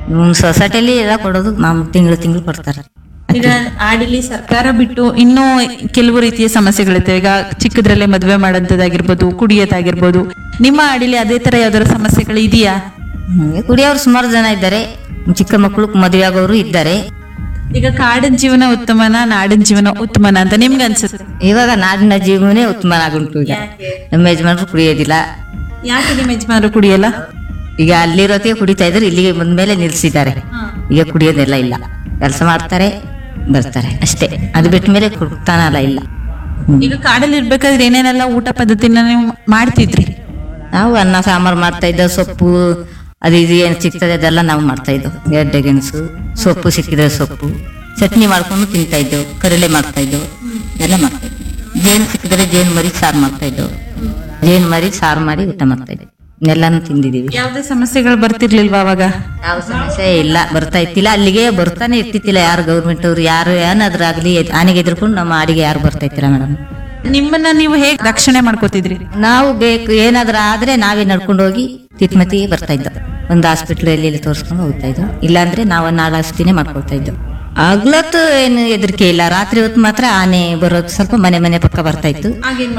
ಸೊಸೈಟಿಯಲ್ಲಿ ಎಲ್ಲ ಕೊಡೋದು ಮಾಮೂಲು ತಿಂಗಳು ತಿಂಗಳು ಕೊಡ್ತಾರೆ ಈಗ ಆಡಿಲಿ ಸರ್ಕಾರ ಬಿಟ್ಟು ಇನ್ನೂ ಕೆಲವು ರೀತಿಯ ಸಮಸ್ಯೆಗಳಿರ್ತವೆ ಈಗ ಚಿಕ್ಕದ್ರಲ್ಲೇ ಮದುವೆ ಮಾಡೋದಾಗಿರ್ಬೋದು ಕುಡಿಯೋದಾಗಿರ್ಬೋದು ನಿಮ್ಮ ಆಡಿಲಿ ಅದೇ ತರ ಯಾವ್ದಾದ್ರು ಸಮಸ್ಯೆಗಳು ಇದೆಯಾ ಹಂಗೆ ಕುಡಿಯೋರು ಸುಮಾರು ಜನ ಇದ್ದಾರೆ ಚಿಕ್ಕ ಮಕ್ಕಳು ಮದುವೆ ಆಗೋರು ಇದ್ದಾರೆ ಈಗ ಕಾಡಿನ ಜೀವನ ಉತ್ತಮನ ನಾಡಿನ ಜೀವನ ಉತ್ತಮನ ಅಂತ ನಿಮ್ಗೆ ಅನ್ಸುತ್ತೆ ಇವಾಗ ನಾಡಿನ ಜೀವನೇ ಉತ್ತಮ ಆಗುಂಟು ಈಗ ನಮ್ಮ ಯಜಮಾನರು ಕುಡಿಯೋದಿಲ್ಲ ಯಾಕೆ ನಿಮ್ಮ ಯಜಮಾನರು ಕುಡಿಯಲ್ಲ ಈಗ ಅಲ್ಲಿರೋತ್ತಿಗೆ ಕುಡಿತಾ ಇದ್ರು ಇಲ್ಲಿಗೆ ಬಂದ್ಮೇಲೆ ನಿಲ್ಸಿದ್ದಾರೆ ಈಗ ಕುಡಿಯೋದೆಲ್ಲ ಇಲ್ಲ ಕೆಲಸ ಮಾಡ್ತಾರೆ ಬರ್ತಾರೆ ಅಷ್ಟೇ ಅದು ಬಿಟ್ಟ ಮೇಲೆ ಕುಡ್ತಾನಲ್ಲ ಇಲ್ಲ ಈಗ ಕಾಡಲ್ಲಿ ಇರ್ಬೇಕಾದ್ರೆ ಏನೇನೆಲ್ಲ ಊಟ ಪದ್ಧತಿನ ನೀವು ಮಾಡ್ತಿದ್ರಿ ನಾವು ಅನ್ನ ಸಾಂಬಾರು ಮಾಡ್ತಾ ಇದ್ದೋ ಸೊಪ್ಪು ಅದು ಇದು ಏನು ಸಿಗ್ತದೆ ಅದೆಲ್ಲ ನಾವು ಮಾಡ್ತಾ ಇದ್ದೋ ಗೆಡ್ಡೆ ಗೆಣಸು ಸೊಪ್ಪು ಸಿಕ್ಕಿದ್ರೆ ಸೊಪ್ಪು ಚಟ್ನಿ ಮಾಡ್ಕೊಂಡು ತಿಂತಾ ಇದ್ದೆವು ಕರಳೆ ಮಾಡ್ತಾ ಇದ್ದೆವು ಎಲ್ಲ ಮಾಡ್ತಾ ಇದ್ದೆವು ಜೇನು ಸಿಕ್ಕಿದ್ರೆ ಜೇನು ಮರಿ ಸಾರು ಮಾಡ್ತಾ ಇದ್ದೆವು ಜೇನು ಮರಿ ಸಾರು ಮಾಡಿ ಊಟ ಮಾಡ್ತಾ ಇದ್ದೆವು ಎಲ್ಲಾನು ತಿಂದಿದ್ದೀವಿ ಯಾವ್ದೇ ಸಮಸ್ಯೆಗಳು ಬರ್ತಿರ್ಲಿಲ್ವಾ ಅವಾಗ ಯಾವ ಸಮಸ್ಯೆ ಇಲ್ಲ ಬರ್ತಾ ಇತ್ತಿಲ್ಲ ಅಲ್ಲಿಗೆ ಬರ್ತಾನೆ ಇರ್ತಿತ್ತಿಲ್ಲ ಯಾರು ಗೌರ್ಮೆಂಟ್ ಅವ್ರು ಯಾರು ಏನಾದ್ರಾಗ್ಲಿ ಆನೆಗೆ ಎದ್ರುಕೊಂಡು ನಮ್ಮ ಅಡಿಗೆ ಯಾರು ಬರ್ತಾ ಇತ್ತಿಲ್ಲ ಮೇಡಮ್ ನಿಮ್ಮನ್ನ ನೀವು ಹೇಗೆ ರಕ್ಷಣೆ ಮಾಡ್ಕೋತಿದ್ರಿ ನಾವು ಬೇಕು ಏನಾದ್ರೂ ಆದ್ರೆ ನಾವೇ ನಡ್ಕೊಂಡು ಹೋಗಿ ತಿತ್ಮತಿಗೆ ಬರ್ತಾ ಇದ್ದೋ ಒಂದು ಹಾಸ್ಪಿಟ್ಲ್ ಎಲ್ಲಿ ಇಲ್ಲಿ ತೋರಿಸ್ಕೊಂಡು ಹೋಗ್ತಾ ಇದ್ದೋ ಇಲ್ಲಾಂದ್ರೆ ನಾವು ನಾಳಸ್ತಿನೇ ಮಾಡ್ಕೊಳ್ತಾ ಇದ್ದೋ ಆಗ್ಲತ್ತು ಏನು ಹೆದರಿಕೆ ಇಲ್ಲ ರಾತ್ರಿ ಹೊತ್ತು ಮಾತ್ರ ಆನೆ ಬರೋದು ಸ್ವಲ್ಪ ಮನೆ ಮನೆ ಪಕ್ಕ ಬರ್ತಾ ಇತ್ತು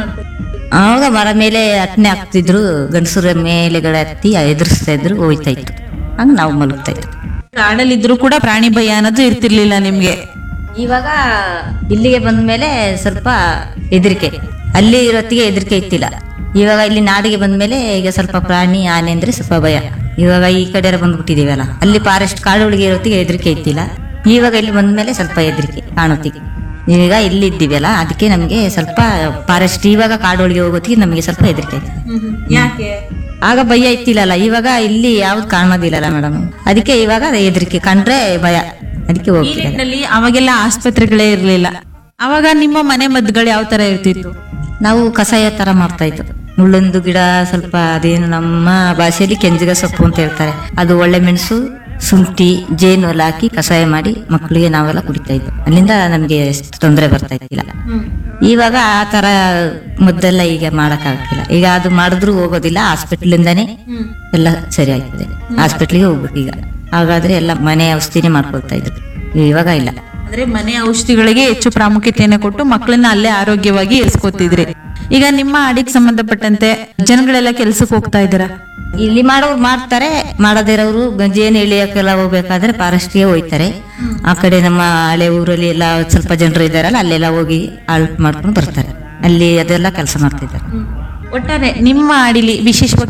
ಆವಾಗ ಮರ ಮೇಲೆ ಹತ್ತನೆ ಹಾಕ್ತಿದ್ರು ಗಂಡಸರ ಮೇಲೆಗಡೆ ಹತ್ತಿ ಎದುರಿಸ್ತಾ ಇದ್ರು ಹೋಯ್ತಾ ಇತ್ತು ಹಂಗ ನಾವು ಮಲಗ್ತಾ ಇತ್ತು ಕಾಡಲ್ಲಿ ಇದ್ರು ಕೂಡ ಪ್ರಾಣಿ ಭಯ ಅನ್ನೋದು ಇರ್ತಿರ್ಲಿಲ್ಲ ನಿಮ್ಗೆ ಇವಾಗ ಇಲ್ಲಿಗೆ ಬಂದ ಮೇಲೆ ಸ್ವಲ್ಪ ಹೆದರಿಕೆ ಅಲ್ಲಿ ಇರೋತ್ತಿಗೆ ಹೆದರಿಕೆ ಇತ್ತಿಲ್ಲ ಇವಾಗ ಇಲ್ಲಿ ನಾಡಿಗೆ ಬಂದ ಮೇಲೆ ಈಗ ಸ್ವಲ್ಪ ಪ್ರಾಣಿ ಆನೆ ಅಂದ್ರೆ ಸ್ವಲ್ಪ ಭಯ ಇವಾಗ ಈ ಕಡೆ ಬಂದ್ಬಿಟ್ಟಿದೀವಲ್ಲ ಅಲ್ಲಿ ಫಾರೆಸ್ಟ್ ಕಾಡುಗಳಿಗೆ ಇರೋತ್ತಿಗೆ ಹೆದರಿಕೆ ಇತ್ತಿಲ್ಲ ಇವಾಗ ಇಲ್ಲಿ ಬಂದ ಮೇಲೆ ಸ್ವಲ್ಪ ಹೆದರಿಕೆ ಕಾಣೋತ್ತಿಗೆ ಈಗ ಇಲ್ಲಿ ಇದ್ದೀವಲ್ಲ ಅದಕ್ಕೆ ನಮಗೆ ಸ್ವಲ್ಪ ಫಾರೆಸ್ಟ್ ಇವಾಗ ಕಾಡೊಳಗೆ ಹೋಗೋತ್ತಿಗೆ ನಮಗೆ ಸ್ವಲ್ಪ ಹೆದರಿಕೆ ಆಯ್ತು ಯಾಕೆ ಆಗ ಭಯ ಇತ್ತಿಲ್ಲಲ್ಲ ಇವಾಗ ಇಲ್ಲಿ ಯಾವ್ದು ಕಾಣೋದಿಲ್ಲಲ್ಲ ಮೇಡಮ್ ಅದಕ್ಕೆ ಇವಾಗ ಹೆದರಿಕೆ ಕಂಡ್ರೆ ಭಯ ಅದಕ್ಕೆ ಈ ಹೋಗ್ತಿಲ್ಲ ನಿಟ್ಟಿನಲ್ಲಿ ಅವಾಗೆಲ್ಲ ಆಸ್ಪತ್ರೆಗಳೇ ಇರ್ಲಿಲ್ಲ ಅವಾಗ ನಿಮ್ಮ ಮನೆ ಮದ್ದುಗಳು ಯಾವ ತರ ಇರ್ತಿತ್ತು ನಾವು ಕಷಾಯ ತರ ಮಾಡ್ತಾ ಇದ್ದು ಮುಳ್ಳೊಂದು ಗಿಡ ಸ್ವಲ್ಪ ಅದೇನು ನಮ್ಮ ಭಾಷೆಯಲ್ಲಿ ಕೆಂಜಿಗ ಸೊಪ್ಪು ಅಂತ ಹೇಳ್ತಾರೆ ಅದು ಒಳ್ಳೆ ಮೆಣಸು ಶುಂಠಿ ಜೇನು ಎಲ್ಲ ಹಾಕಿ ಕಷಾಯ ಮಾಡಿ ಮಕ್ಕಳಿಗೆ ನಾವೆಲ್ಲ ಕುಡಿತಾ ಇದ್ವು ಅಲ್ಲಿಂದ ನಮಗೆ ತೊಂದರೆ ಬರ್ತಾ ಇದ್ದಿಲ್ಲ ಇವಾಗ ಆ ತರ ಮುದ್ದೆಲ್ಲ ಈಗ ಮಾಡಕ್ಕಾಗ್ತಿಲ್ಲ ಈಗ ಅದು ಮಾಡಿದ್ರು ಹೋಗೋದಿಲ್ಲ ಹಾಸ್ಪಿಟ್ಲಿಂದಾನೇ ಎಲ್ಲ ಸರಿ ಆಗ್ತದೆ ಹಾಸ್ಪಿಟ್ಲಿಗೆ ಹೋಗ್ಬೇಕು ಈಗ ಹಾಗಾದ್ರೆ ಎಲ್ಲ ಮನೆ ಔಷಧಿನೇ ಮಾಡ್ಕೊಳ್ತಾ ಇದ್ರು ಇವಾಗ ಇಲ್ಲ ಅಂದ್ರೆ ಮನೆ ಔಷಧಿಗಳಿಗೆ ಹೆಚ್ಚು ಪ್ರಾಮುಖ್ಯತೆಯನ್ನು ಕೊಟ್ಟು ಮಕ್ಕಳನ್ನ ಅಲ್ಲೇ ಆರೋಗ್ಯವಾಗಿ ಇರಿಸ್ಕೊತಿದ್ರಿ ಈಗ ನಿಮ್ಮ ಅಡಿಗೆ ಸಂಬಂಧಪಟ್ಟಂತೆ ಜನಗಳೆಲ್ಲ ಕೆಲ್ಸಕ್ಕೆ ಹೋಗ್ತಾ ಇದ್ದೀರಾ ಇಲ್ಲಿ ಮಾಡೋರು ಮಾಡ್ತಾರೆ ಮಾಡದಿರೋರು ಜೇನು ಎಳಿಯಕ್ಕೆಲ್ಲ ಹೋಗ್ಬೇಕಾದ್ರೆ ಫಾರೆಸ್ಟ್ಗೆ ಹೋಯ್ತಾರೆ ಆ ಕಡೆ ನಮ್ಮ ಹಳೆ ಊರಲ್ಲಿ ಎಲ್ಲ ಸ್ವಲ್ಪ ಜನರು ಇದ್ದಾರಲ್ಲ ಅಲ್ಲೆಲ್ಲ ಹೋಗಿ ಆಲ್ಟ್ ಮಾಡ್ಕೊಂಡು ಬರ್ತಾರೆ ಅಲ್ಲಿ ಅದೆಲ್ಲ ಕೆಲಸ ಮಾಡ್ತಿದ್ದಾರೆ ಒಟ್ಟಾರೆ ನಿಮ್ಮ ಅಡಿಲಿ ವಿಶೇಷವಾಗಿ